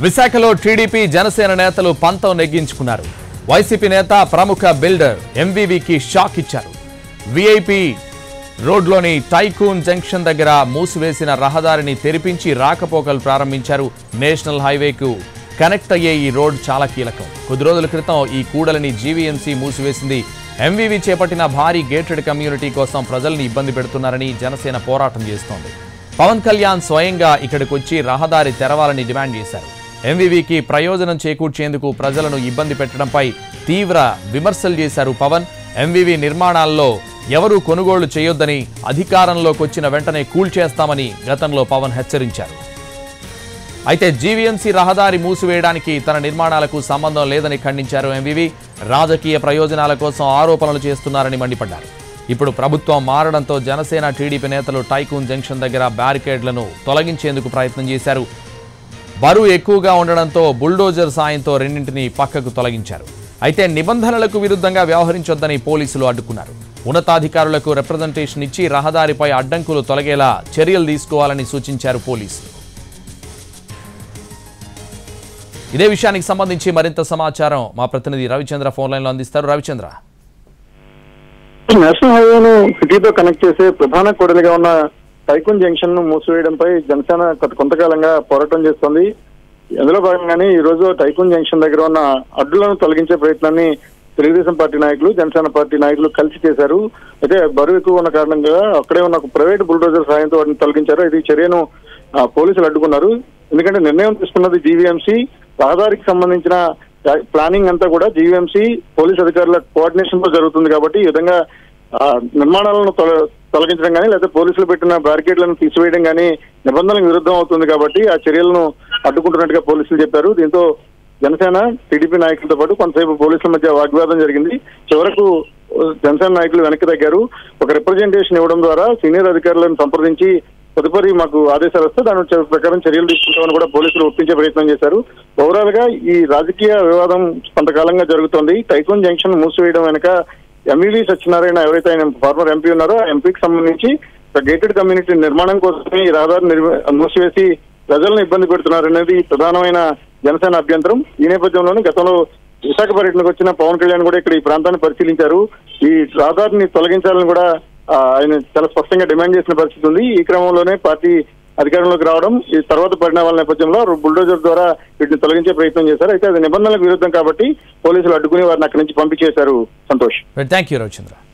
విశాఖలో టీడీపీ జనసేన నేతలు పంతం నెగ్గించుకున్నారు వైసీపీ నేత ప్రముఖ బిల్డర్ ఎంవీవీకి షాక్ ఇచ్చారు విఐపి రోడ్లోని టైకూన్ జంక్షన్ దగ్గర మూసివేసిన రహదారిని తెరిపించి రాకపోకలు ప్రారంభించారు నేషనల్ హైవేకు కనెక్ట్ అయ్యే ఈ రోడ్ చాలా కీలకం కొద్ది రోజుల క్రితం ఈ కూడలిని జీవీఎంసీ మూసివేసింది ఎంవీవీ చేపట్టిన భారీ గేటెడ్ కమ్యూనిటీ కోసం ప్రజల్ని ఇబ్బంది పెడుతున్నారని జనసేన పోరాటం చేస్తోంది పవన్ కళ్యాణ్ స్వయంగా ఇక్కడికి వచ్చి రహదారి తెరవాలని డిమాండ్ చేశారు ఎంవీవీకి ప్రయోజనం చేకూర్చేందుకు ప్రజలను ఇబ్బంది పెట్టడంపై తీవ్ర విమర్శలు చేశారు పవన్ ఎంవీవీ నిర్మాణాల్లో ఎవరూ కొనుగోళ్లు చేయొద్దని అధికారంలోకి వచ్చిన వెంటనే కూల్చేస్తామని గతంలో పవన్ హెచ్చరించారు అయితే జీవీఎంసీ రహదారి మూసివేయడానికి తన నిర్మాణాలకు సంబంధం లేదని ఖండించారు ఎంవివి రాజకీయ ప్రయోజనాల కోసం ఆరోపణలు చేస్తున్నారని మండిపడ్డారు ఇప్పుడు ప్రభుత్వం మారడంతో జనసేన టీడీపీ నేతలు టైకూన్ జంక్షన్ దగ్గర బ్యారికేడ్లను తొలగించేందుకు ప్రయత్నం చేశారు బరువు ఎక్కువగా ఉండడంతో బుల్డోజర్ సాయంతో రెండింటిని పక్కకు తొలగించారు అయితే నిబంధనలకు విరుద్ధంగా వ్యవహరించొద్దని పోలీసులు అడ్డుకున్నారు ఉన్నతాధికారులకు రిప్రజెంటేషన్ ఇచ్చి రహదారిపై అడ్డంకులు తొలగేలా చర్యలు తీసుకోవాలని సూచించారు పోలీసులు ఇదే విషయానికి సంబంధించి మరింత సమాచారం మా ప్రతినిధి రవిచంద్ర ఫోన్ లైన్లో అందిస్తారు రవిచంద్ర నేషనల్ హైవేను సిటీతో కనెక్ట్ చేసే ప్రధాన కూడలిగా ఉన్న టైకున్ జంక్షన్ ను మూసివేయడంపై జనసేన గత కొంతకాలంగా పోరాటం చేస్తోంది అందులో భాగంగానే ఈ రోజు టైకున్ జంక్షన్ దగ్గర ఉన్న అడ్డులను తొలగించే ప్రయత్నాన్ని తెలుగుదేశం పార్టీ నాయకులు జనసేన పార్టీ నాయకులు కలిసి చేశారు అయితే బరువు ఎక్కువ ఉన్న కారణంగా అక్కడే ఉన్న ఒక ప్రైవేట్ బుల్డోజర్ సాయంతో వాటిని తొలగించారు ఇది చర్యను ఆ, పోలీసులు అడ్డుకున్నారు ఎందుకంటే నిర్ణయం తీసుకున్నది జీవీఎంసీ రహదారికి సంబంధించిన ప్లానింగ్ అంతా కూడా జీవీఎంసీ పోలీస్ అధికారుల కోఆర్డినేషన్ తో జరుగుతుంది కాబట్టి ఈ విధంగా ఆ, నిర్మాణాలను తొల- తొలగించడం కానీ లేదా పోలీసులు పెట్టిన బ్యారికేడ్లను తీసివేయడం కానీ నిబంధనలకు విరుద్ధం అవుతుంది కాబట్టి ఆ చర్యలను అడ్డుకుంటున్నట్టుగా పోలీసులు చెప్పారు దీంతో జనసేన టీడీపీ నాయకులతో పాటు కొంతసేపు పోలీసుల మధ్య వాగ్వాదం జరిగింది చివరకు ఆ, జనసేన నాయకులు వెనక్కి తగ్గారు ఒక రిప్రజెంటేషన్ ఇవ్వడం ద్వారా సీనియర్ అధికారులను సంప్రదించి తదుపరి మాకు ఆదేశాలు వస్తే దాని చ- ప్రకారం చర్యలు తీసుకుంటామని కూడా పోలీసులు ఒప్పించే ప్రయత్నం చేశారు ఓవరాల్ గా ఈ రాజకీయ వివాదం కొంతకాలంగా జరుగుతోంది టైకోన్ జంక్షన్ మూసివేయడం వెనక ఎంఈవి సత్యనారాయణ ఎవరైతే ఆయన ఫార్మర్ ఎంపీ ఉన్నారో ఆ ఎంపీకి సంబంధించి ఒక గేటెడ్ కమ్యూనిటీ నిర్మాణం కోసమే ఈ రహదారిని నిర్మ- మూసివేసి ప్రజలను ఇబ్బంది పెడుతున్నారనేది ప్రధానమైన జనసేన అభ్యంతరం ఈ నేపథ్యంలోనే గతంలో విశాఖ పర్యటనకు వచ్చిన పవన్ కళ్యాణ్ కూడా ఇక్కడ ఈ ప్రాంతాన్ని పరిశీలించారు ఈ రహదారిని తొలగించాలని కూడా ఆ, ఆయన చాలా స్పష్టంగా డిమాండ్ చేసిన పరిస్థితి ఉంది ఈ క్రమంలోనే పార్టీ అధికారంలోకి రావడం ఈ తర్వాత పరిణామాల నేపథ్యంలో బుల్డోజర్ ద్వారా వీటిని తొలగించే ప్రయత్నం చేశారు అయితే అది నిబంధనలకు విరుద్ధం కాబట్టి పోలీసులు అడ్డుకుని వారిని అక్కడి నుంచి పంపించేశారు సంతోష్ థ్యాంక్ యూ రవిచంద్ర